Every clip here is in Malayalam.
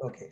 ഓക്കെ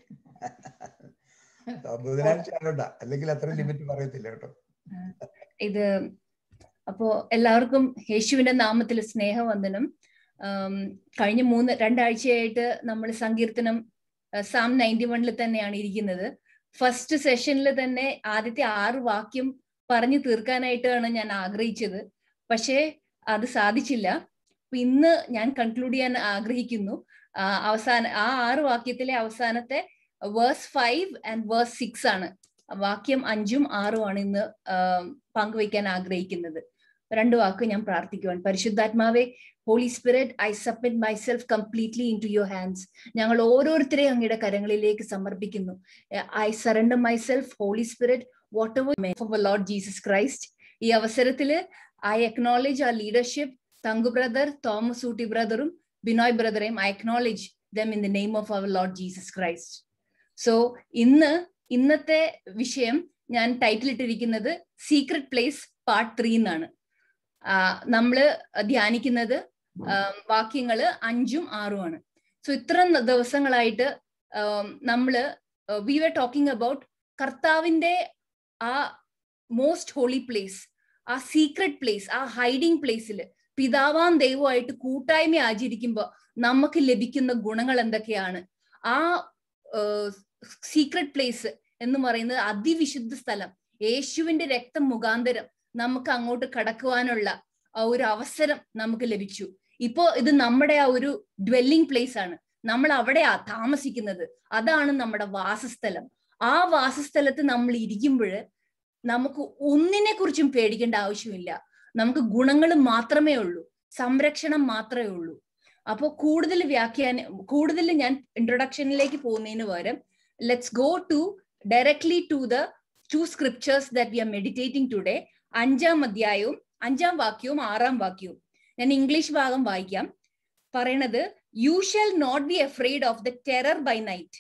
ബുധനാഴ്ച ആകണ്ട അല്ലെങ്കിൽ അത്ര ലിമിറ്റ് പറയത്തില്ല കേട്ടോ ഇത് അപ്പോ എല്ലാവർക്കും യേശുവിന്റെ നാമത്തിൽ സ്നേഹവന്ദനം ആം, കഴിഞ്ഞ മൂന്ന് രണ്ടാഴ്ചയായിട്ട് നമ്മൾ സങ്കീർത്തനം സാം നയൻറ്റി വണ്ണിൽ തന്നെയാണ് ഇരിക്കുന്നത് ഫസ്റ്റ് സെഷനിൽ തന്നെ ആദ്യത്തെ ആറ് വാക്യം പറഞ്ഞു തീർക്കാനായിട്ടാണ് ഞാൻ ആഗ്രഹിച്ചത് പക്ഷേ അത് സാധിച്ചില്ല അപ്പൊ ഇന്ന് ഞാൻ കൺക്ലൂഡ് ചെയ്യാൻ ആഗ്രഹിക്കുന്നു ആ, അവസാന ആ ആറ് വാക്യത്തിലെ അവസാനത്തെ verse five and verse six ആണ് വാക്യം അഞ്ചും ആറും ആണ് ഇന്ന് ആം, പങ്കുവയ്ക്കാൻ ആഗ്രഹിക്കുന്നത് രണ്ട് വാക്ക് ഞാൻ പ്രാർത്ഥിക്കുവാൻ പരിശുദ്ധാത്മാവെ Holy Spirit I submit myself completely into your hands ഞങ്ങൾ ഓരോരുത്തരെയും അങ്ങയുടെ കരങ്ങളിലേക്ക് സമർപ്പിക്കുന്നു I surrender myself Holy Spirit whatever Lord Jesus Christ ഈ അവസരത്തിൽ ഐ അക്നോളജ് ആ leadership thank you brother Thomas Ooty ബ്രദറും ബിനോയ് ബ്രദറേയും I acknowledge them in the name of our Lord Jesus Christ so ഇന്ന് ഇന്നത്തെ വിഷയം ഞാൻ ടൈറ്റിൽ ഇട്ടിരിക്കുന്നത് സീക്രട്ട് പ്ലേസ് പാർട്ട് ത്രീ എന്നാണ് ആ, നമ്മള് ധ്യാനിക്കുന്നത് ആം, വാക്യങ്ങള് അഞ്ചും ആറും ആണ് സോ ഇത്ര ന- ദിവസങ്ങളായിട്ട് ആം, നമ്മള് വി വർ ടോക്കിംഗ് അബൌട്ട് കർത്താവിന്റെ ആ മോസ്റ്റ് ഹോളി പ്ലേസ് ആ സീക്രട്ട് പ്ലേസ് ആ ഹൈഡിങ് പ്ലേസിൽ പിതാവാം ദൈവമായിട്ട് കൂട്ടായ്മ ആചരിക്കുമ്പോൾ നമുക്ക് ലഭിക്കുന്ന ഗുണങ്ങൾ എന്തൊക്കെയാണ് ആ സീക്രട്ട് പ്ലേസ് എന്ന് പറയുന്നത് അതിവിശുദ്ധ സ്ഥലം യേശുവിന്റെ രക്തം മുഖാന്തരം നമുക്ക് അങ്ങോട്ട് കടക്കുവാനുള്ള ആ ഒരു അവസരം നമുക്ക് ലഭിച്ചു ഇപ്പോ ഇത് നമ്മുടെ ആ ഒരു ഡ്വെല്ലിംഗ് പ്ലേസ് ആണ് നമ്മൾ അവിടെയാ താമസിക്കുന്നത് അതാണ് നമ്മുടെ വാസസ്ഥലം ആ വാസസ്ഥലത്ത് നമ്മൾ ഇരിക്കുമ്പോൾ നമുക്ക് ഒന്നിനെ കുറിച്ചും പേടിക്കേണ്ട ആവശ്യമില്ല നമുക്ക് ഗുണങ്ങൾ മാത്രമേ ഉള്ളൂ സംരക്ഷണം മാത്രമേ ഉള്ളൂ അപ്പോൾ കൂടുതൽ വ്യാഖ്യാന കൂടുതൽ ഞാൻ ഇൻട്രൊഡക്ഷനിലേക്ക് പോകുന്നതിന് പകരം let's go to directly to the to scriptures that we are meditating today അഞ്ചാം അധ്യായവും അഞ്ചാം വാക്യവും ആറാം വാക്യവും ഞാൻ ഇംഗ്ലീഷ് ഭാഗം വായിക്കാം പറയണത് you shall not be afraid of the terror by night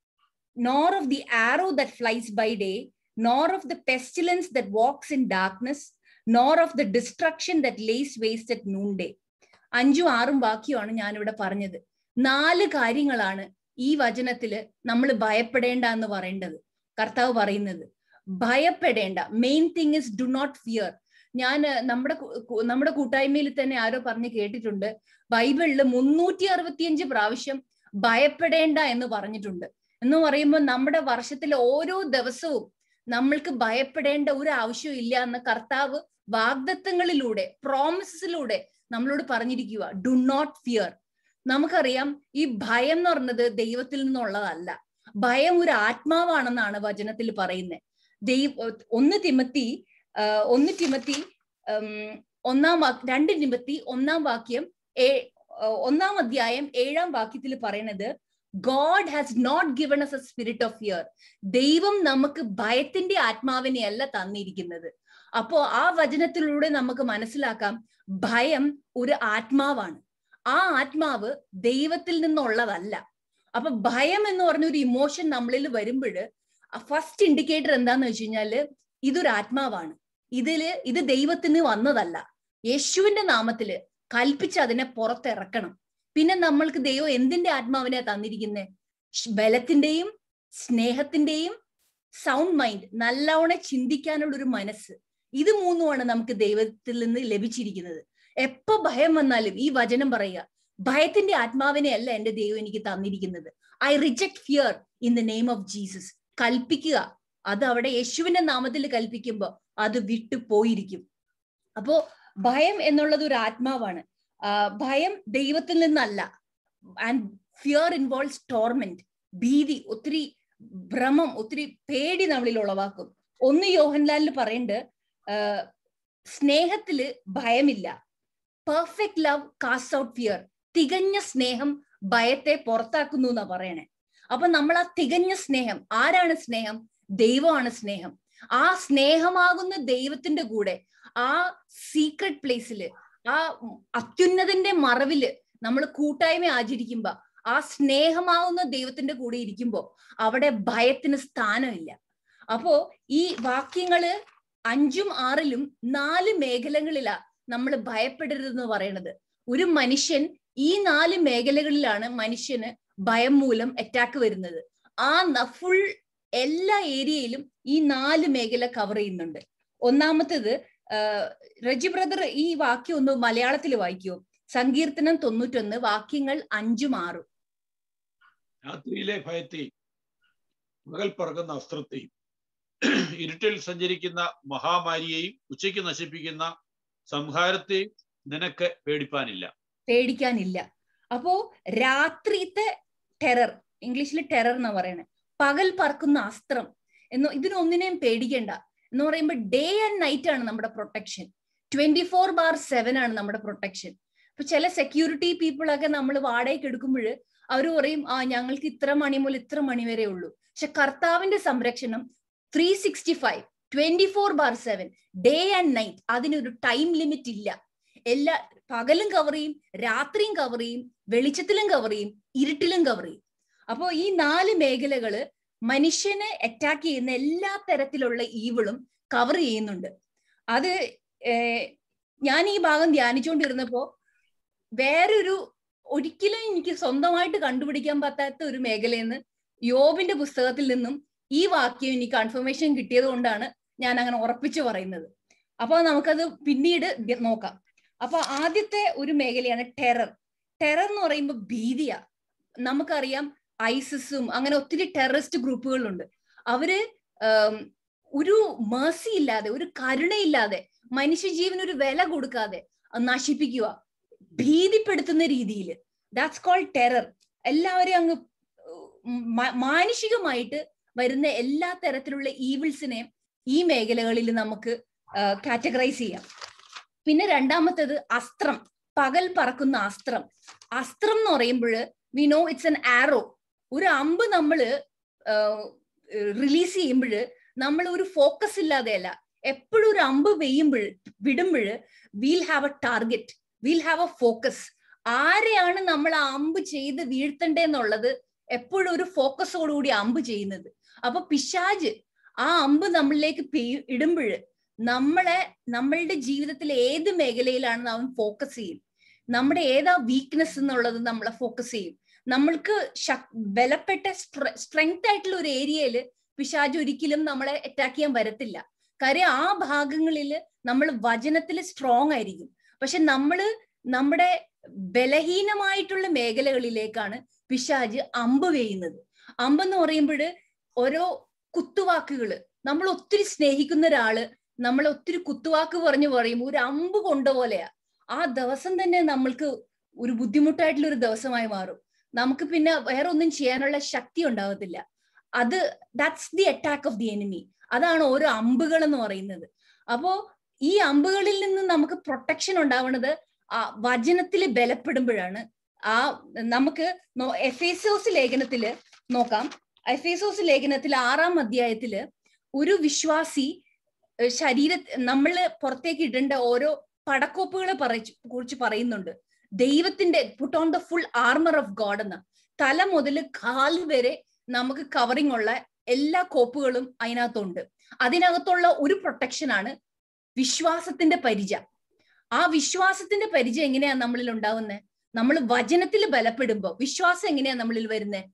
nor of the arrow that flies by day nor of the pestilence that walks in darkness nor of the destruction that lays waste at noon day അഞ്ചും ആറും വാക്യമാണ് ഞാനിവിടെ പറഞ്ഞത് നാല് കാര്യങ്ങളാണ് ഈ വചനത്തില് നമ്മൾ ഭയപ്പെടേണ്ട എന്ന് പറയേണ്ടത് കർത്താവ് പറയുന്നത് ഭയപ്പെടേണ്ട main thing is do not fear ഞാൻ നമ്മുടെ കു- കു- നമ്മുടെ കൂട്ടായ്മയിൽ തന്നെ ആരോ പറഞ്ഞ് കേട്ടിട്ടുണ്ട് ബൈബിളില് മുന്നൂറ്റി അറുപത്തിയഞ്ച് പ്രാവശ്യം ഭയപ്പെടേണ്ട എന്ന് പറഞ്ഞിട്ടുണ്ട് എന്ന് പറയുമ്പോൾ നമ്മുടെ വർഷത്തിലെ ഓരോ ദിവസവും നമ്മൾക്ക് ഭയപ്പെടേണ്ട ഒരു ആവശ്യവും ഇല്ല എന്ന് കർത്താവ് വാഗ്ദത്തങ്ങളിലൂടെ പ്രോമിസസിലൂടെ നമ്മളോട് പറഞ്ഞിരിക്കുക ഡു നോട്ട് ഫിയർ നമുക്കറിയാം ഈ ഭയം എന്ന് പറഞ്ഞത് ദൈവത്തിൽ നിന്നുള്ളതല്ല ഭയം ഒരു ആത്മാവാണെന്നാണ് വചനത്തിൽ പറയുന്നത് ദൈവ ഒന്ന് തിമത്തി ആ, ഒന്ന് തിമത്തി ഉം, ഒന്നാം വാക്യം രണ്ട് തിമത്തി ഒന്നാം വാക്യം ഏ ആ, ഒന്നാം അധ്യായം ഏഴാം വാക്യത്തിൽ പറയണത് God has not given us a spirit of fear ദൈവം നമുക്ക് ഭയത്തിന്റെ ആത്മാവിനെ അല്ല തന്നിരിക്കുന്നത് അപ്പോ ആ വചനത്തിലൂടെ നമുക്ക് മനസ്സിലാക്കാം ഭയം ഒരു ആത്മാവാണ് ആ ആത്മാവ് ദൈവത്തിൽ നിന്നുള്ളതല്ല അപ്പൊ ഭയം എന്ന് പറഞ്ഞ ഒരു ഇമോഷൻ നമ്മളിൽ വരുമ്പോൾ ഫസ്റ്റ് ഇൻഡിക്കേറ്റർ എന്താന്ന് വെച്ച് കഴിഞ്ഞാല് ഇതൊരു ആത്മാവാണ് ഇതില് ഇത് ദൈവത്തിന് വന്നതല്ല യേശുവിന്റെ നാമത്തില് കൽപ്പിച്ച് അതിനെ പുറത്തിറക്കണം പിന്നെ നമ്മൾക്ക് ദൈവം എന്തിന്റെ ആത്മാവിനെ തന്നിരിക്കുന്നത് ബലത്തിന്റെയും സ്നേഹത്തിന്റെയും സൗണ്ട് മൈൻഡ് നല്ലവണ്ണം ചിന്തിക്കാനുള്ള ഒരു മനസ്സ് ഇത് മൂന്നുമാണ് നമുക്ക് ദൈവത്തിൽ നിന്ന് ലഭിച്ചിരിക്കുന്നത് എപ്പോ ഭയം വന്നാലും ഈ വചനം പറയുക ഭയത്തിന്റെ ആത്മാവിനെ അല്ല എന്റെ ദൈവം എനിക്ക് തന്നിരിക്കുന്നത് I reject fear in the name of Jesus കൽപ്പിക്കുക അത് അവിടെ യേശുവിന്റെ നാമത്തിൽ കൽപ്പിക്കുമ്പോ അത് വിട്ടു പോയിരിക്കും അപ്പോ ഭയം എന്നുള്ളത് ഒരു ആത്മാവാണ് ആ, ഭയം ദൈവത്തിൽ നിന്നല്ല ആൻഡ് ഫിയർ ഇൻവോൾവ്സ് ടോർമെന്റ് ഭീതി ഒത്തിരി ഭ്രമം ഒത്തിരി പേടി നമ്മളിൽ ഉളവാക്കും ഒന്ന് യോഹൻലാലിൽ പറയുന്നുണ്ട് ആ, സ്നേഹത്തില് ഭയമില്ല perfect love cast out fear തികഞ്ഞ സ്നേഹം ഭയത്തെ പുറത്താക്കുന്നു എന്നാ പറയണേ അപ്പൊ നമ്മൾ ആ തികഞ്ഞ സ്നേഹം ആരാണ് സ്നേഹം ദൈവമാണ് സ്നേഹം ആ സ്നേഹമാകുന്ന ദൈവത്തിന്റെ കൂടെ ആ സീക്രട്ട് പ്ലേസില് ആ അത്യുന്നതിന്റെ മറവില് നമ്മൾ കൂട്ടായ്മ ആചരിക്കുമ്പോ ആ സ്നേഹമാവുന്ന ദൈവത്തിന്റെ കൂടെ ഇരിക്കുമ്പോ അവിടെ ഭയത്തിന് സ്ഥാനമില്ല അപ്പോ ഈ വാക്യങ്ങള് അഞ്ചും ആറിലും നാല് മേഖലകളിലാ നമ്മൾ ഭയപ്പെടരുതെന്ന് പറയണത് ഒരു മനുഷ്യൻ ഈ നാല് മേഖലകളിലാണ് മനുഷ്യന് ഭയം മൂലം അറ്റാക്ക് വരുന്നത് ആ ഫുൾ എല്ലാ ഏരിയയിലും ഈ നാല് മേഖല കവർ ചെയ്യുന്നുണ്ട് ഒന്നാമത്തേത് റജി ബ്രദർ ഈ വാക്യം ഒന്ന് മലയാളത്തിൽ വായിക്കുമോ സങ്കീർത്തനം തൊണ്ണൂറ്റൊന്ന് വാക്യങ്ങൾ അഞ്ചും ആറും രാത്രിയിലെ ഭയത്തെയും പകൽ പറക്കുന്ന അസ്ത്രത്തെയും ഇരുട്ടിൽ സഞ്ചരിക്കുന്ന മഹാമാരിയെയും ഉച്ചയ്ക്ക് നശിപ്പിക്കുന്ന സംഹാരത്തെയും നിനക്ക് പേടിപ്പാനില്ല പേടിക്കാനില്ല അപ്പോ രാത്രിത്തെ ടെറർ ഇംഗ്ലീഷിൽ ടെറർ എന്നാ പറയണേ പകൽ പറക്കുന്ന അസ്ത്രം എന്ന് ഇതിനൊന്നിനെയും പേടിക്കേണ്ട എന്ന് പറയുമ്പോൾ ഡേ ആൻഡ് നൈറ്റ് ആണ് നമ്മുടെ protection twenty four bar seven ആണ് നമ്മുടെ പ്രൊട്ടക്ഷൻ ഇപ്പൊ ചില സെക്യൂരിറ്റി പീപ്പിൾ ഒക്കെ നമ്മൾ വാടകയ്ക്ക് എടുക്കുമ്പോൾ അവർ പറയും ആ ഞങ്ങൾക്ക് ഇത്ര മണി മുതൽ ഇത്ര മണി വരെ ഉള്ളൂ പക്ഷെ കർത്താവിന്റെ സംരക്ഷണം three sixty five twenty four bar seven day and night അതിനൊരു ടൈം ലിമിറ്റ് ഇല്ല എല്ലാ പകലും കവർ ചെയ്യും രാത്രിയും കവർ ചെയ്യും വെളിച്ചത്തിലും കവർ ചെയ്യും ഇരുട്ടിലും കവർ ചെയ്യും അപ്പോൾ ഈ നാല് മേഖലകള് മനുഷ്യനെ അറ്റാക്ക് ചെയ്യുന്ന എല്ലാ തരത്തിലുള്ള ഈവിളും കവർ ചെയ്യുന്നുണ്ട് അത് ഞാൻ ഈ ഭാഗം ധ്യാനിച്ചുകൊണ്ടിരുന്നപ്പോ വേറൊരു ഒരിക്കലും എനിക്ക് സ്വന്തമായിട്ട് കണ്ടുപിടിക്കാൻ പറ്റാത്ത ഒരു മേഖലയെന്ന് യോബിന്റെ പുസ്തകത്തിൽ നിന്നും ഈ വാക്യം എനിക്ക് കൺഫർമേഷൻ കിട്ടിയത് കൊണ്ടാണ് ഞാൻ അങ്ങനെ ഉറപ്പിച്ചു പറയുന്നത് അപ്പൊ നമുക്കത് പിന്നീട് നോക്കാം അപ്പൊ ആദ്യത്തെ ഒരു മേഖലയാണ് ടെറർ ടെറർ എന്ന് പറയുമ്പോൾ ഭീതിയ നമുക്കറിയാം ഐസിസും അങ്ങനെ ഒത്തിരി ടെററിസ്റ്റ് ഗ്രൂപ്പുകളുണ്ട് അവര് ഒരു മേഴ്സി ഇല്ലാതെ ഒരു കരുണയില്ലാതെ മനുഷ്യജീവന് ഒരു വില കൊടുക്കാതെ നശിപ്പിക്കുക ഭീതിപ്പെടുത്തുന്ന രീതിയിൽ ദാറ്റ്സ് കോൾഡ് ടെറർ എല്ലാവരെയും അങ്ങ് മാനുഷികമായിട്ട് വരുന്ന എല്ലാ തരത്തിലുള്ള ഈവിൾസിനെയും ഈ മേഖലകളിൽ നമുക്ക് കാറ്റഗറൈസ് ചെയ്യാം പിന്നെ രണ്ടാമത്തേത് അസ്ത്രം പകൽ പറക്കുന്ന അസ്ത്രം അസ്ത്രം എന്ന് പറയുമ്പോൾ വി നോ ഇറ്റ്സ് എൻ ആറോ ഒരു അമ്പ് നമ്മൾ റിലീസ് ചെയ്യുമ്പോൾ നമ്മൾ ഒരു ഫോക്കസ് ഇല്ലാതെയല്ല എപ്പോഴും ഒരു അമ്പ് വെയ്യുമ്പോൾ വിടുമ്പോൾ we'll have a target we'll have a focus ആരെയാണ് നമ്മൾ ആ അമ്പ് ചെയ്ത് വീഴ്ത്തണ്ടെന്നുള്ളത് എപ്പോഴും ഒരു ഫോക്കസോടുകൂടി അമ്പ് ചെയ്യുന്നത് അപ്പൊ പിശാജ് ആ അമ്പ് നമ്മളിലേക്ക് ഇടുമ്പോൾ നമ്മളെ നമ്മളുടെ ജീവിതത്തിൽ ഏത് മേഖലയിലാണ് അവൻ ഫോക്കസ് ചെയ്യും നമ്മുടെ ഏതാ വീക്ക്നെസ് എന്നുള്ളത് നമ്മളെ ഫോക്കസ് ചെയ്യും നമ്മൾക്ക് ബലപ്പെട്ട സ്ട്രെങ്ത് ആയിട്ടുള്ള ഒരു ഏരിയയിൽ പിശാജ് ഒരിക്കലും നമ്മളെ അറ്റാക്ക് ചെയ്യാൻ വരത്തില്ല കാര്യം ആ ഭാഗങ്ങളിൽ നമ്മൾ വചനത്തിൽ സ്ട്രോങ് ആയിരിക്കും പക്ഷെ നമ്മള് നമ്മുടെ ബലഹീനമായിട്ടുള്ള മേഖലകളിലേക്കാണ് പിശാജ് അമ്പ് വേയുന്നത് അമ്പെന്ന് പറയുമ്പോൾ ഓരോ കുത്തുവാക്കുകള് നമ്മൾ ഒത്തിരി സ്നേഹിക്കുന്ന ഒരാള് നമ്മൾ ഒത്തിരി കുത്തുവാക്ക് പറഞ്ഞു പറയും ഒരു അമ്പ് കൊണ്ട പോലെയാ ആ ദിവസം തന്നെ നമ്മൾക്ക് ഒരു ബുദ്ധിമുട്ടായിട്ടുള്ള ഒരു ദിവസമായി മാറും നമുക്ക് പിന്നെ വേറെ ഒന്നും ചെയ്യാനുള്ള ശക്തി ഉണ്ടാകത്തില്ല അത് that's the attack of the enemy അതാണ് ഓരോ അമ്പുകൾ എന്ന് പറയുന്നത് അപ്പോ ഈ അമ്പുകളിൽ നിന്ന് നമുക്ക് പ്രൊട്ടക്ഷൻ ഉണ്ടാവുന്നത് ആ വചനത്തിൽ ബലപ്പെടുമ്പോഴാണ് ആ നമുക്ക് എഫേസോസ് ലേഖനത്തില് നോക്കാം എഫേസോസ് ലേഖനത്തിൽ ആറാം അധ്യായത്തില് ഒരു വിശ്വാസി ശരീര നമ്മൾ പുറത്തേക്ക് ഇടേണ്ട ഓരോ പടക്കോപ്പുകളെ പറയിച്ച് കുറിച്ച് പറയുന്നുണ്ട് ദൈവത്തിന്റെ put on the full armour of God എന്ന തല മുതൽ കാൽ വരെ നമുക്ക് കവറിംഗ് ഉള്ള എല്ലാ കോപ്പുകളും അതിനകത്തുണ്ട് അതിനകത്തുള്ള ഒരു പ്രൊട്ടക്ഷൻ ആണ് വിശ്വാസത്തിന്റെ പരിച ആ വിശ്വാസത്തിന്റെ പരിച എങ്ങനെയാ നമ്മളിൽ ഉണ്ടാവുന്നത് നമ്മൾ വചനത്തിൽ ബലപ്പെടുമ്പോ വിശ്വാസം എങ്ങനെയാ നമ്മളിൽ വരുന്നത്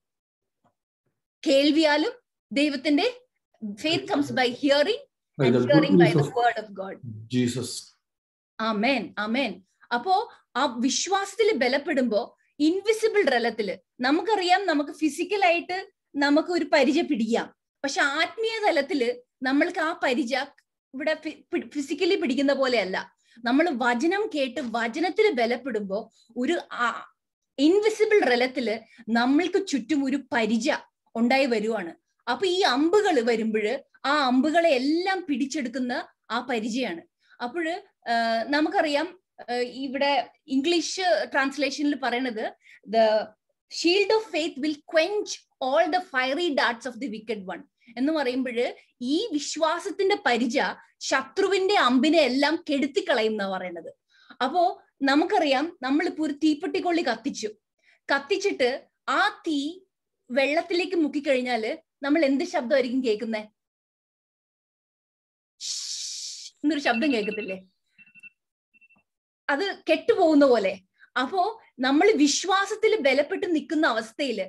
കേൾവിയാലും ദൈവത്തിന്റെ faith comes by hearing and hearing by the word of God Jesus ആമേൻ ആമേൻ അപ്പോ ആ വിശ്വാസത്തിൽ ബലപ്പെടുമ്പോ ഇൻവിസിബിൾ റലത്തില് നമുക്കറിയാം നമുക്ക് ഫിസിക്കലായിട്ട് നമുക്ക് ഒരു പരിചയ പിടിക്കാം പക്ഷെ ആത്മീയ തലത്തില് നമ്മൾക്ക് ആ പരിച ഇവിടെ ഫിസിക്കലി പിടിക്കുന്ന പോലെയല്ല നമ്മൾ വചനം കേട്ട് വചനത്തിൽ ബലപ്പെടുമ്പോ ഒരു ഇൻവിസിബിൾ റലത്തില് നമ്മൾക്ക് ചുറ്റും ഒരു പരിച ഉണ്ടായി വരുവാണ് അപ്പൊ ഈ അമ്പുകൾ വരുമ്പോൾ ആ അമ്പുകളെ എല്ലാം പിടിച്ചെടുക്കുന്ന ആ പരിചയമാണ് അപ്പോഴ് നമുക്കറിയാം ഇവിടെ ഇംഗ്ലീഷ് ട്രാൻസ്ലേഷനിൽ പറയണത് the shield of faith will quench all the fiery darts of the wicked one എന്ന് പറയുമ്പോൾ ഈ വിശ്വാസത്തിന്റെ പരിച ശത്രുവിന്റെ അമ്പിനെ എല്ലാം കെടുത്തിക്കളയും എന്നാ പറയണത് അപ്പോ നമുക്കറിയാം നമ്മളിപ്പോ ഒരു തീപ്പെട്ടിക്കൊള്ളി കത്തിച്ചു കത്തിച്ചിട്ട് ആ തീ വെള്ളത്തിലേക്ക് മുക്കിക്കഴിഞ്ഞാല് നമ്മൾ എന്ത് ശബ്ദമായിരിക്കും കേൾക്കുന്നേ എന്നൊരു ശബ്ദം കേൾക്കത്തില്ലേ അത് കെട്ടുപോകുന്ന പോലെ അപ്പോ നമ്മൾ വിശ്വാസത്തിൽ ബലപ്പെട്ട് നിൽക്കുന്ന അവസ്ഥയിൽ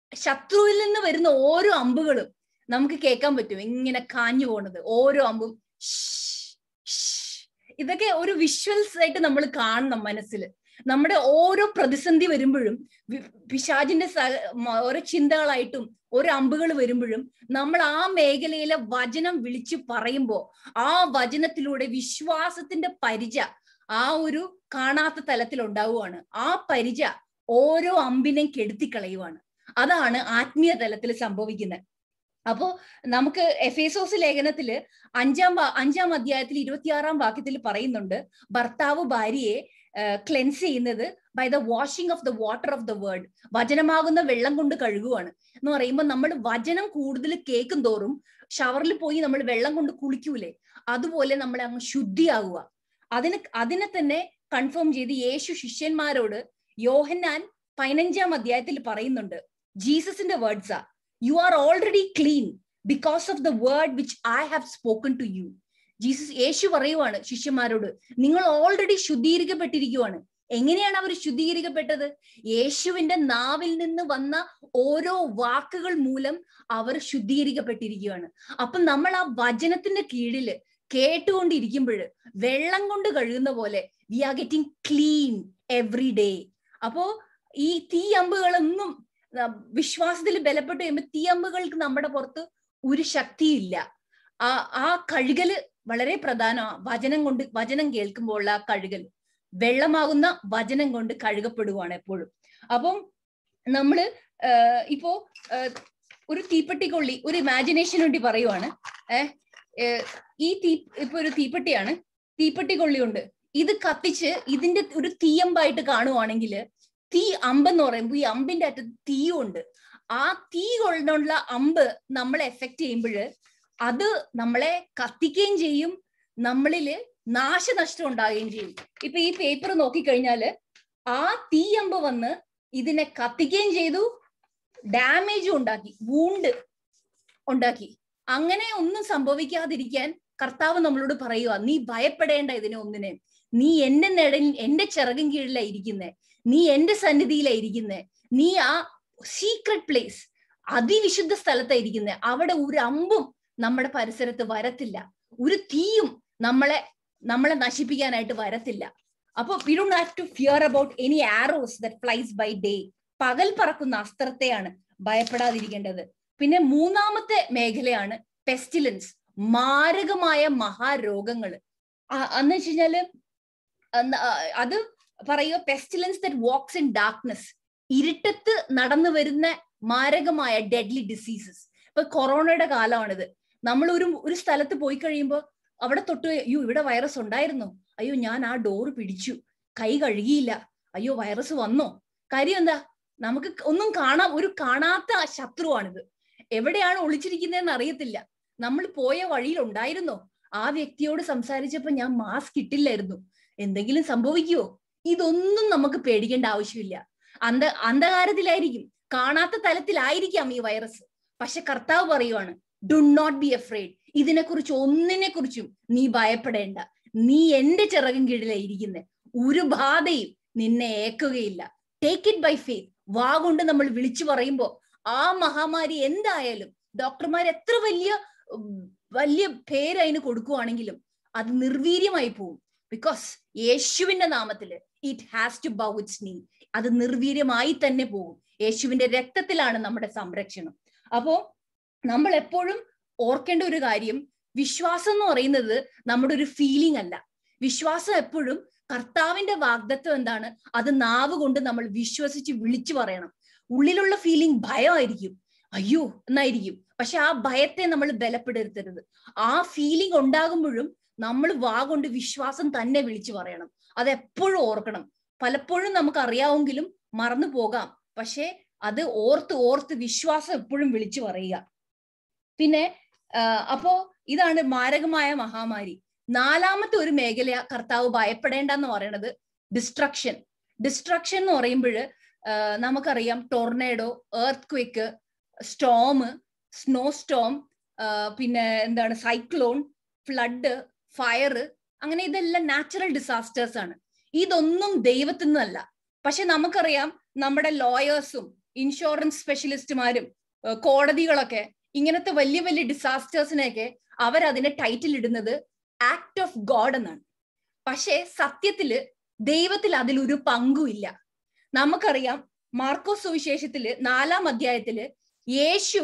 ശത്രുവിൽ നിന്ന് വരുന്ന ഓരോ അമ്പുകളും നമുക്ക് കേൾക്കാൻ പറ്റും ഇങ്ങനെ കാഞ്ഞു പോണത് ഓരോ അമ്പും ഷ്, ഷ്. ഇതൊക്കെ ഒരു വിഷ്വൽസ് ആയിട്ട് നമ്മൾ കാണണം മനസ്സിൽ നമ്മുടെ ഓരോ പ്രതിസന്ധി വരുമ്പോഴും വി- പിശാചിന്റെ സ- മ- ഓരോ ചിന്തകളായിട്ടും ഓരോ അമ്പുകൾ വരുമ്പോഴും നമ്മൾ ആ മേഖലയിലെ വചനം വിളിച്ചു പറയുമ്പോ ആ വചനത്തിലൂടെ വിശ്വാസത്തിന്റെ പരിച ആ ഒരു കാണാത്ത തലത്തിൽ ഉണ്ടാവുകയാണ് ആ പരിച ഓരോ അമ്പിനെയും കെടുത്തിക്കളയുവാണ് അതാണ് ആത്മീയ തലത്തിൽ സംഭവിക്കുന്നത് അപ്പോ നമുക്ക് എഫേസോസ് ലേഖനത്തില് അഞ്ചാം വാ- അഞ്ചാം അധ്യായത്തിൽ ഇരുപത്തിയാറാം വാക്യത്തിൽ പറയുന്നുണ്ട് ഭർത്താവ് ഭാര്യയെ ക്ലെൻസ് ചെയ്യുന്നത് by the washing of the water of the word വചനമാകുന്ന വെള്ളം കൊണ്ട് കഴുകുവാണ് എന്ന് പറയുമ്പോൾ നമ്മൾ വചനം കൂടുതൽ കേൾക്കും തോറും ഷവറിൽ പോയി നമ്മൾ വെള്ളം കൊണ്ട് കുളിക്കൂലേ അതുപോലെ നമ്മൾ അങ്ങ് ശുദ്ധിയാകുക അതിന് അതിനെ തന്നെ കൺഫേം ചെയ്ത് യേശു ശിഷ്യന്മാരോട് യോഹന്നാൻ പതിനഞ്ചാം അധ്യായത്തിൽ പറയുന്നുണ്ട് ജീസസിന്റെ വേർഡ്സാ you are already clean because of the word which I have spoken to you Jesus Yesu പറയുവാണ് ശിഷ്യന്മാരോട് നിങ്ങൾ ഓൾറെഡി ശുദ്ധീകരിക്കപ്പെട്ടിരിക്കുവാണ് എങ്ങനെയാണ് അവർ ശുദ്ധീകരിക്കപ്പെട്ടത് യേശുവിന്റെ നാവിൽ നിന്ന് വന്ന ഓരോ വാക്കുകൾ മൂലം അവർ ശുദ്ധീകരിക്കപ്പെട്ടിരിക്കുകയാണ് അപ്പൊ നമ്മൾ ആ വചനത്തിന്റെ കീഴില് കേട്ടുകൊണ്ടിരിക്കുമ്പോൾ വെള്ളം കൊണ്ട് കഴുകുന്ന പോലെ we are getting clean every day അപ്പോ ഈ തീയമ്പുകളൊന്നും ആ, വിശ്വാസത്തിൽ ബലപ്പെട്ട് കഴിയുമ്പോൾ തീയമ്പുകൾക്ക് നമ്മുടെ പുറത്ത് ഒരു ശക്തിയില്ല ആ ആ കഴുകല് വളരെ പ്രധാനമാണ് വചനം കൊണ്ട് വചനം കേൾക്കുമ്പോൾ ആ കഴുകൽ വെള്ളമാകുന്ന വചനം കൊണ്ട് കഴുകപ്പെടുവാണ് എപ്പോഴും അപ്പം നമ്മള് ആഹ് ഇപ്പോ ആഹ് ഒരു തീപ്പെട്ടിക്കൊള്ളി ഒരു ഇമാജിനേഷൻ വേണ്ടി പറയുവാണ് ഏഹ് ഏഹ് ഈ തീ ഇപ്പൊ ഒരു തീപ്പെട്ടിയാണ് തീപ്പെട്ടിക്കൊള്ളി ഉണ്ട് ഇത് കത്തിച്ച് ഇതിന്റെ ഒരു തീയമ്പായിട്ട് കാണുവാണെങ്കിൽ തീ അമ്പെന്ന് പറയുമ്പോൾ ഈ അമ്പിന്റെ അറ്റത്ത് തീയുണ്ട് ആ തീ കൊണ്ടുള്ള അമ്പ് നമ്മളെ എഫക്ട് ചെയ്യുമ്പോൾ അത് നമ്മളെ കത്തിക്കുകയും ചെയ്യും നമ്മളില് നാശനഷ്ടം ഉണ്ടാകുകയും ചെയ്യും ഇപ്പൊ ഈ പേപ്പർ നോക്കിക്കഴിഞ്ഞാല് ആ തീയമ്പ് വന്ന് ഇതിനെ കത്തിക്കുകയും ചെയ്തു ഡാമേജും ഉണ്ടാക്കി വൂണ്ട് ഉണ്ടാക്കി അങ്ങനെ ഒന്നും സംഭവിക്കാതിരിക്കാൻ കർത്താവ് നമ്മളോട് പറയുക നീ ഭയപ്പെടേണ്ട ഇതിനെ ഒന്നിനെ നീ എന്റെ നിഴലിൽ എന്റെ ചിറകിൻ കീഴിലാ ഇരിക്കുന്നേ നീ എന്റെ സന്നിധിയിലാ ഇരിക്കുന്നേ നീ ആ സീക്രട്ട് പ്ലേസ് അതിവിശുദ്ധ സ്ഥലത്താ ഇരിക്കുന്നേ അവിടെ ഒരു അമ്പും നമ്മുടെ പരിസരത്ത് വരത്തില്ല ഒരു തീയും നമ്മളെ നമ്മളെ നശിപ്പിക്കാനായിട്ട് വരത്തില്ല അപ്പൊ we do have to fear about any arrows that flies by day പകൽ പറക്കുന്ന അസ്ത്രത്തെയാണ് ഭയപ്പെടാതിരിക്കേണ്ടത് പിന്നെ മൂന്നാമത്തെ മേഖലയാണ് പെസ്റ്റിലൻസ് മാരകമായ മഹാരോഗങ്ങൾ എന്ന് വെച്ച് കഴിഞ്ഞാല് അന്ന് ആ, അത് പറയുക pestilence that walks in darkness ഇരുട്ടത്ത് നടന്നു വരുന്ന മാരകമായ ഡെഡ്ലി ഡിസീസസ് ഇപ്പൊ കൊറോണയുടെ കാലമാണിത് നമ്മൾ ഒരു ഒരു സ്ഥലത്ത് പോയി കഴിയുമ്പോൾ അവിടെ തൊട്ട് അയ്യോ ഇവിടെ വൈറസ് ഉണ്ടായിരുന്നോ അയ്യോ ഞാൻ ആ ഡോറ് പിടിച്ചു കൈ കഴുകിയില്ല അയ്യോ വൈറസ് വന്നോ കാര്യം എന്താ നമുക്ക് ഒന്നും കാണാം ഒരു കാണാത്ത ആ ശത്രുവാണിത് എവിടെയാണ് ഒളിച്ചിരിക്കുന്നതെന്ന് അറിയത്തില്ല നമ്മൾ പോയ വഴിയിൽ ഉണ്ടായിരുന്നോ ആ വ്യക്തിയോട് സംസാരിച്ചപ്പോ ഞാൻ മാസ്ക് ഇട്ടില്ലായിരുന്നു എന്തെങ്കിലും സംഭവിക്കുവോ ഇതൊന്നും നമുക്ക് പേടിക്കേണ്ട ആവശ്യമില്ല അന്ധ അന്ധകാരത്തിലായിരിക്കും കാണാത്ത തലത്തിലായിരിക്കാം ഈ വൈറസ് പക്ഷെ കർത്താവ് പറയുവാണ് ഡു നോട്ട് ബി അഫ്രൈഡ് ഇതിനെക്കുറിച്ച് ഒന്നിനെ കുറിച്ചും നീ ഭയപ്പെടേണ്ട നീ എന്റെ ചിറകിൻ കീഴിലായിരിക്കുന്നെ ഒരു ബാധയും നിന്നെ ഏക്കുകയില്ല ടേക്ക് ഇറ്റ് ബൈ ഫെയ്ത്ത് വാ കൊണ്ട് നമ്മൾ വിളിച്ചു പറയുമ്പോ ആ മഹാമാരി എന്തായാലും ഡോക്ടർമാർ എത്ര വലിയ ഉം, വലിയ പേര് അതിന് കൊടുക്കുവാണെങ്കിലും അത് നിർവീര്യമായി പോകും ബിക്കോസ് യേശുവിന്റെ നാമത്തില് it has to bow it's നീ അത് നിർവീര്യമായി തന്നെ പോകും യേശുവിന്റെ രക്തത്തിലാണ് നമ്മുടെ സംരക്ഷണം അപ്പോ നമ്മൾ എപ്പോഴും ഓർക്കേണ്ട ഒരു കാര്യം വിശ്വാസം എന്ന് പറയുന്നത് നമ്മുടെ ഒരു ഫീലിംഗ് അല്ല വിശ്വാസം എപ്പോഴും കർത്താവിന്റെ വാഗ്ദത്വം എന്താണ് അത് നാവ് കൊണ്ട് നമ്മൾ വിശ്വസിച്ച് വിളിച്ചു പറയണം ഉള്ളിലുള്ള ഫീലിംഗ് ഭയമായിരിക്കും അയ്യോ എന്നായിരിക്കും പക്ഷെ ആ ഭയത്തെ നമ്മൾ ബലപ്പെടുത്തരുത് ആ ഫീലിംഗ് ഉണ്ടാകുമ്പോഴും നമ്മൾ വാ കൊണ്ട് വിശ്വാസം തന്നെ വിളിച്ചു പറയണം അത് എപ്പോഴും ഓർക്കണം പലപ്പോഴും നമുക്ക് അറിയാമെങ്കിലും മറന്നു പോകാം പക്ഷെ അത് ഓർത്ത് ഓർത്ത് വിശ്വാസം എപ്പോഴും വിളിച്ചു പറയുക പിന്നെ ആ, അപ്പോ ഇതാണ് മാരകമായ മഹാമാരി നാലാമത്തെ ഒരു മേഖല കർത്താവ് ഭയപ്പെടേണ്ടെന്ന് പറയണത് ഡിസ്ട്രക്ഷൻ ഡിസ്ട്രക്ഷൻ എന്ന് പറയുമ്പോൾ നമുക്കറിയാം tornado earthquake storm snowstorm പിന്നെ എന്താണ് സൈക്ലോൺ ഫ്ലഡ് ഫയർ അങ്ങനെ ഇതെല്ലാം നാച്ചുറൽ ഡിസാസ്റ്റേഴ്സ് ആണ് ഇതൊന്നും ദൈവത്തിൽ നിന്നല്ല പക്ഷെ നമുക്കറിയാം നമ്മുടെ ലോയേഴ്സും ഇൻഷുറൻസ് സ്പെഷ്യലിസ്റ്റുമാരും ഏഹ് കോടതികളൊക്കെ ഇങ്ങനത്തെ വലിയ വലിയ ഡിസാസ്റ്റേഴ്സിനെയൊക്കെ അവരതിനെ ടൈറ്റിൽ ഇടുന്നത് ആക്ട് ഓഫ് ഗോഡ് എന്നാണ് പക്ഷേ സത്യത്തില് ദൈവത്തിൽ അതിലൊരു പങ്കുമില്ല നമുക്കറിയാം മാർക്കോസ് സുവിശേഷത്തില് നാലാം അധ്യായത്തില് യേശു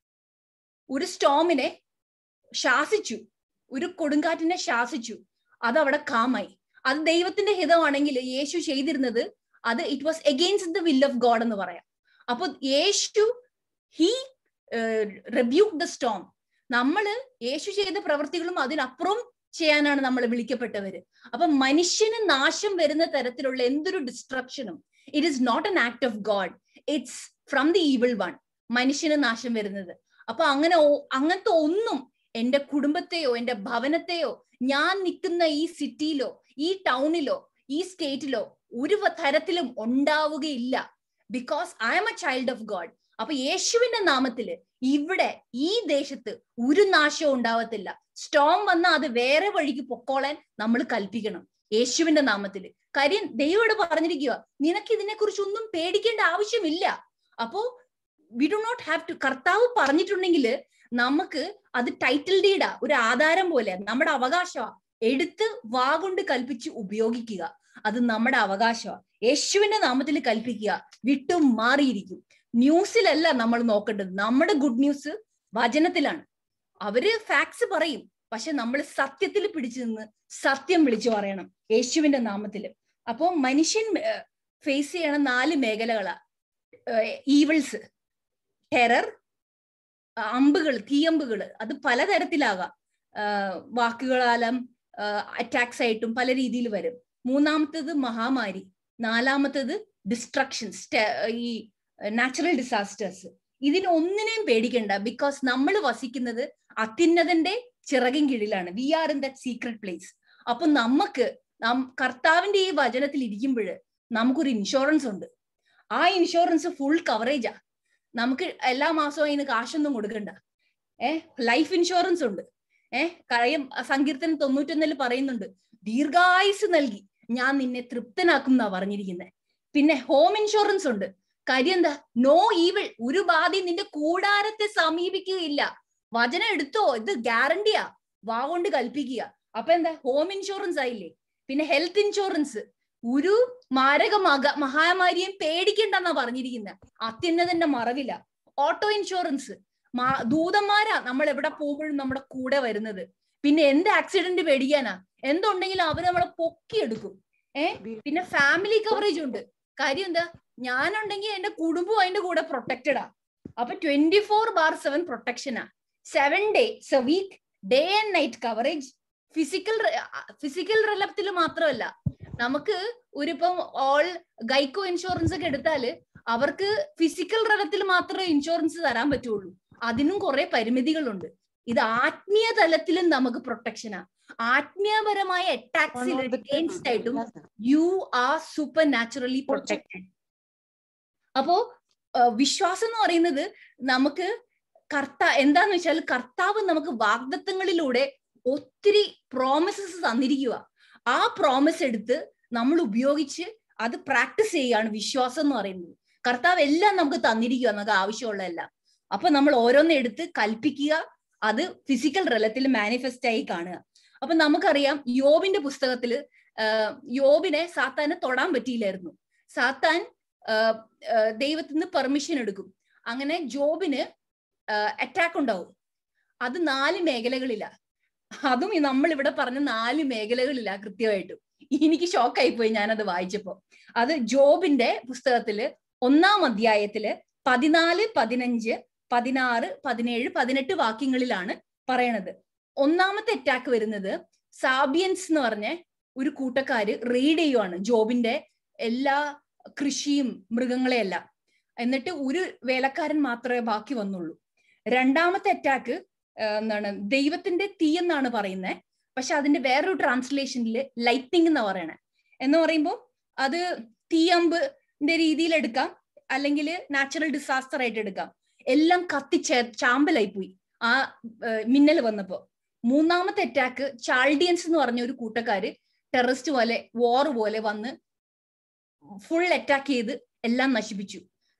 ഒരു സ്റ്റോമിനെ ശാസിച്ചു ഒരു കൊടുങ്കാറ്റിനെ ശാസിച്ചു അത് അവിടെ കാമായി അത് ദൈവത്തിന്റെ ഹിതമാണെങ്കിൽ യേശു ചെയ്തിരുന്നത് അത് it was against the will of God എന്ന് പറയാം അപ്പൊ Yesu he rebuke the storm നമ്മള് യേശു ചെയ്ത പ്രവൃത്തികളും അതിനപ്പുറം ചെയ്യാനാണ് നമ്മൾ വിളിക്കപ്പെട്ടവര് അപ്പൊ മനുഷ്യന് നാശം വരുന്ന തരത്തിലുള്ള എന്തൊരു ഡിസ്ട്രക്ഷനും it is not an act of God it's from the evil one മനുഷ്യന് നാശം വരുന്നത് അപ്പൊ അങ്ങനെ ഒ- അങ്ങനത്തെ ഒന്നും എന്റെ കുടുംബത്തെയോ എന്റെ ഭവനത്തെയോ ഞാൻ നിൽക്കുന്ന ഈ സിറ്റിയിലോ ഈ ടൗണിലോ ഈ സ്റ്റേറ്റിലോ ഒരു വ- തരത്തിലും ഉണ്ടാവുകയില്ല because I am a child of God അപ്പൊ യേശുവിന്റെ നാമത്തില് ഇവിടെ ഈ ദേശത്ത് ഒരു നാശവും ഉണ്ടാവത്തില്ല സ്റ്റോം വന്നാൽ അത് വേറെ വഴിക്ക് പൊക്കോളാൻ നമ്മൾ കൽപ്പിക്കണം യേശുവിന്റെ നാമത്തില് കാര്യം ദൈവോട് പറഞ്ഞിരിക്കുക നിനക്ക് ഇതിനെ കുറിച്ച് ഒന്നും പേടിക്കേണ്ട ആവശ്യമില്ല അപ്പോ we do not have to കർത്താവ് പറഞ്ഞിട്ടുണ്ടെങ്കിൽ നമുക്ക് അത് ടൈറ്റിൽ ഡീഡാ ഒരു ആധാരം പോലെ നമ്മുടെ അവകാശമാ എടുത്ത് വാ കൊണ്ട് കൽപ്പിച്ച് ഉപയോഗിക്കുക അത് നമ്മുടെ അവകാശമാ യേശുവിന്റെ നാമത്തിൽ കൽപ്പിക്കുക വിട്ടും മാറിയിരിക്കും ന്യൂസിലല്ല നമ്മൾ നോക്കേണ്ടത് നമ്മുടെ ഗുഡ് ന്യൂസ് വചനത്തിലാണ് അവര് ഫാക്ട്സ് പറയും പക്ഷെ നമ്മൾ സത്യത്തിൽ പിടിച്ചു നിന്ന് സത്യം വിളിച്ചു പറയണം യേശുവിന്റെ നാമത്തില് അപ്പോ മനുഷ്യൻ ഫേസ് ചെയ്യണ നാല് മേഖലകളാ ഈവിൾസ് ടെറർ അമ്പുകൾ തീയമ്പുകൾ അത് പലതരത്തിലാകാം ആഹ് വാക്കുകളാലും അറ്റാക്സ് ആയിട്ടും പല രീതിയിൽ വരും മൂന്നാമത്തത് മഹാമാരി നാലാമത്തത് ഡിസ്ട്രക്ഷൻസ് ഈ നാച്ചുറൽ ഡിസാസ്റ്റേഴ്സ് ഇതിനൊന്നിനെയും പേടിക്കണ്ട ബിക്കോസ് നമ്മൾ വസിക്കുന്നത് അത്യുന്നതന്റെ ചിറകിൻ കീഴിലാണ് we are in that secret place അപ്പൊ നമുക്ക് നാം കർത്താവിന്റെ ഈ വചനത്തിൽ ഇരിക്കുമ്പോൾ നമുക്കൊരു ഇൻഷുറൻസ് ഉണ്ട് ആ ഇൻഷുറൻസ് ഫുൾ കവറേജാ നമുക്ക് എല്ലാ മാസവും അതിന് കാശൊന്നും കൊടുക്കണ്ട ഏഹ് ലൈഫ് ഇൻഷുറൻസ് ഉണ്ട് ഏഹ് കാര്യം സങ്കീർത്തനം തൊണ്ണൂറ്റൊന്നില് പറയുന്നുണ്ട് ദീർഘായുസ് നൽകി ഞാൻ നിന്നെ തൃപ്തനാക്കും എന്നാ പറഞ്ഞിരിക്കുന്നത് പിന്നെ ഹോം ഇൻഷുറൻസ് ഉണ്ട് കാര്യം എന്താ നോ ഈവിൾ ഒരു ബാധയും നിന്റെ കൂടാരത്തെ സമീപിക്കുകയില്ല വചനം എടുത്തോ ഇത് ഗ്യാരണ്ടിയാ വാ കൊണ്ട് കൽപ്പിക്കുക അപ്പൊ എന്താ ഹോം ഇൻഷുറൻസ് ആയില്ലേ പിന്നെ ഹെൽത്ത് ഇൻഷുറൻസ് ഒരു മാരകമാക മഹാമാരിയും പേടിക്കണ്ടെന്നാ പറഞ്ഞിരിക്കുന്നത് അത്യുന്നതന്റെ മറവില ഓട്ടോ ഇൻഷുറൻസ് മാ ദൂതന്മാരാ നമ്മൾ എവിടെ പോകുമ്പോഴും നമ്മുടെ കൂടെ വരുന്നത് പിന്നെ എന്ത് ആക്സിഡന്റ് പേടിക്കാനാ എന്തുണ്ടെങ്കിലും അവര് നമ്മളെ പൊക്കിയെടുക്കും ഏ പിന്നെ ഫാമിലി കവറേജ് ഉണ്ട് കാര്യം എന്താ ഞാനുണ്ടെങ്കിൽ എന്റെ കുടുംബം അതിന്റെ കൂടെ പ്രൊട്ടക്റ്റഡാ അപ്പൊ ട്വന്റി ഫോർ ബാർ സെവൻ പ്രൊട്ടക്ഷനാ seven days a week day and night coverage physical physical റിലത്തിൽ മാത്രമല്ല നമുക്ക് ഒരിപ്പം ഓൾ ഗൈക്കോ ഇൻഷുറൻസ് ഒക്കെ എടുത്താല് അവർക്ക് ഫിസിക്കൽ റലത്തിൽ മാത്രമേ ഇൻഷുറൻസ് തരാൻ പറ്റുള്ളൂ അതിനും കുറെ പരിമിതികളുണ്ട് ഇത് ആത്മീയ തലത്തിലും നമുക്ക് പ്രൊട്ടക്ഷനാ ആത്മീയപരമായ അറ്റാക്സിൽ അഗേൻസ്റ്റ് ആയിട്ടും you are supernaturally protected അപ്പോ വിശ്വാസം എന്ന് പറയുന്നത് നമുക്ക് കർത്ത എന്താന്ന് വെച്ചാൽ കർത്താവ് നമുക്ക് വാഗ്ദത്തങ്ങളിലൂടെ ഒത്തിരി പ്രോമിസസ് തന്നിരിക്കുക ആ പ്രോമിസ് എടുത്ത് നമ്മൾ ഉപയോഗിച്ച് അത് പ്രാക്ടീസ് ചെയ്യുകയാണ് വിശ്വാസം എന്ന് പറയുന്നത് കർത്താവ് എല്ലാം നമുക്ക് തന്നിരിക്കുക നമുക്ക് ആവശ്യമുള്ളതെല്ലാം അപ്പൊ നമ്മൾ ഓരോന്ന് എടുത്ത് കൽപ്പിക്കുക അത് ഫിസിക്കൽ റലത്തിൽ മാനിഫെസ്റ്റ് ആയി കാണുക അപ്പൊ നമുക്കറിയാം യോബിന്റെ പുസ്തകത്തില് യോബിനെ സാത്താന് തൊടാൻ പറ്റിയില്ലായിരുന്നു സാത്താൻ ദൈവത്തിന് പെർമിഷൻ എടുക്കും അങ്ങനെ ജോബിന് അറ്റാക്ക് ഉണ്ടാവും അത് നാല് മേഖലകളിലാ അതും നമ്മൾ ഇവിടെ പറഞ്ഞ നാല് മേഖലകളിലാ കൃത്യമായിട്ടും എനിക്ക് ഷോക്കായി പോയി ഞാനത് വായിച്ചപ്പോ അത് ജോബിന്റെ പുസ്തകത്തില് ഒന്നാം അധ്യായത്തില് പതിനാല് പതിനഞ്ച് പതിനാറ് പതിനേഴ് പതിനെട്ട് വാക്യങ്ങളിലാണ് പറയണത് ഒന്നാമത്തെ അറ്റാക്ക് വരുന്നത് സാബിയൻസ് എന്ന് പറഞ്ഞ ഒരു കൂട്ടക്കാര് റെയ്ഡ് ചെയ്യുവാണ് ജോബിന്റെ എല്ലാ കൃഷിയും മൃഗങ്ങളെയെല്ലാം എന്നിട്ട് ഒരു വേലക്കാരൻ മാത്രമേ ബാക്കി വന്നുള്ളൂ രണ്ടാമത്തെ അറ്റാക്ക് എന്താണ് ദൈവത്തിന്റെ തീ എന്നാണ് പറയുന്നത് പക്ഷെ അതിന്റെ വേറൊരു ട്രാൻസ്ലേഷനിൽ ലൈറ്റിംഗ് എന്ന് പറയണേ എന്ന് പറയുമ്പോൾ അത് തീയമ്പിന്റെ രീതിയിൽ എടുക്കാം അല്ലെങ്കിൽ നാച്ചുറൽ ഡിസാസ്റ്റർ ആയിട്ട് എടുക്കാം എല്ലാം കത്തിച്ച ചാമ്പലായി പോയി ആ മിന്നൽ വന്നപ്പോ മൂന്നാമത്തെ അറ്റാക്ക് ചാൾഡിയൻസ് എന്ന് പറഞ്ഞ ഒരു കൂട്ടക്കാര് ടെററിസ്റ്റ് പോലെ വോർ പോലെ വന്ന് ഫുൾ അറ്റാക്ക് ചെയ്ത് എല്ലാം നശിപ്പിച്ചു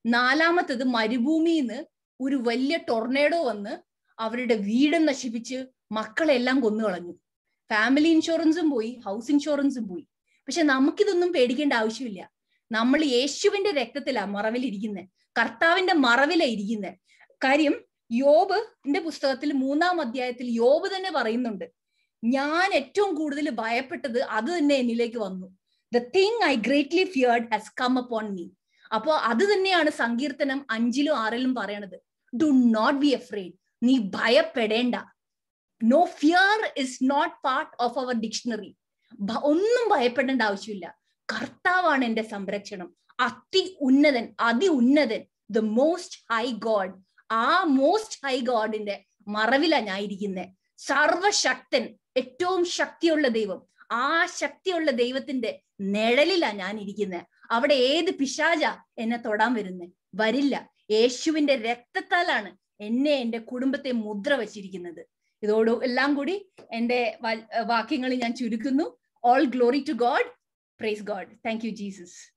നാലാമത്തത് മരുഭൂമിയിൽ നിന്ന് ഒരു വലിയ ടൊർണേഡോ വന്ന് അവരുടെ വീട് നശിപ്പിച്ച് മക്കളെല്ലാം കൊന്നുകളഞ്ഞു ഫാമിലി ഇൻഷുറൻസും പോയി ഹൗസ് ഇൻഷുറൻസും പോയി പക്ഷെ നമുക്കിതൊന്നും പേടിക്കേണ്ട ആവശ്യമില്ല നമ്മൾ യേശുവിന്റെ രക്തത്തിലാ മറവിലിരിക്കുന്നത് കർത്താവിന്റെ മറവിലാ ഇരിക്കുന്നത് കാര്യം യോബിന്റെ പുസ്തകത്തിൽ മൂന്നാം അധ്യായത്തിൽ യോബ് തന്നെ പറയുന്നുണ്ട് ഞാൻ ഏറ്റവും കൂടുതൽ ഭയപ്പെട്ടത് അത് തന്നെ എന്നിലേക്ക് വന്നു the thing I greatly feared has come upon me അപ്പോ അത് തന്നെയാണ് സങ്കീർത്തനം അഞ്ചിലും ആറിലും പറയണത് ഡു നോട്ട് ബി അഫ്രൈഡ് നീ ഭയപ്പെടേണ്ട no fear is not part of our dictionary ഒന്നും ഭയപ്പെടേണ്ട ആവശ്യമില്ല കർത്താവാണ് എന്റെ സംരക്ഷണം അതി ഉന്നതൻ അതി ഉന്നതൻ ദ മോസ്റ്റ് ഹൈ ഗോഡ് ആ മോസ്റ്റ് ഹൈ ഗോഡിന്റെ മറവിലാ ഞാൻ ഇരിക്കുന്നത് സർവശക്തൻ ഏറ്റവും ശക്തിയുള്ള ദൈവം ആ ശക്തിയുള്ള ദൈവത്തിന്റെ നിഴലിലാ ഞാൻ ഇരിക്കുന്നത് അവിടെ ഏത് പിശാച എന്നെ തൊടാൻ വരുന്നേ വരില്ല യേശുവിന്റെ രക്തത്താലാണ് എന്നെ എന്റെ കുടുംബത്തെ മുദ്ര വച്ചിരിക്കുന്നത് ഇതോട് എല്ലാം കൂടി എന്റെ വാക്യങ്ങൾ ഞാൻ ചുരുക്കുന്നു all glory to God praise God thank you Jesus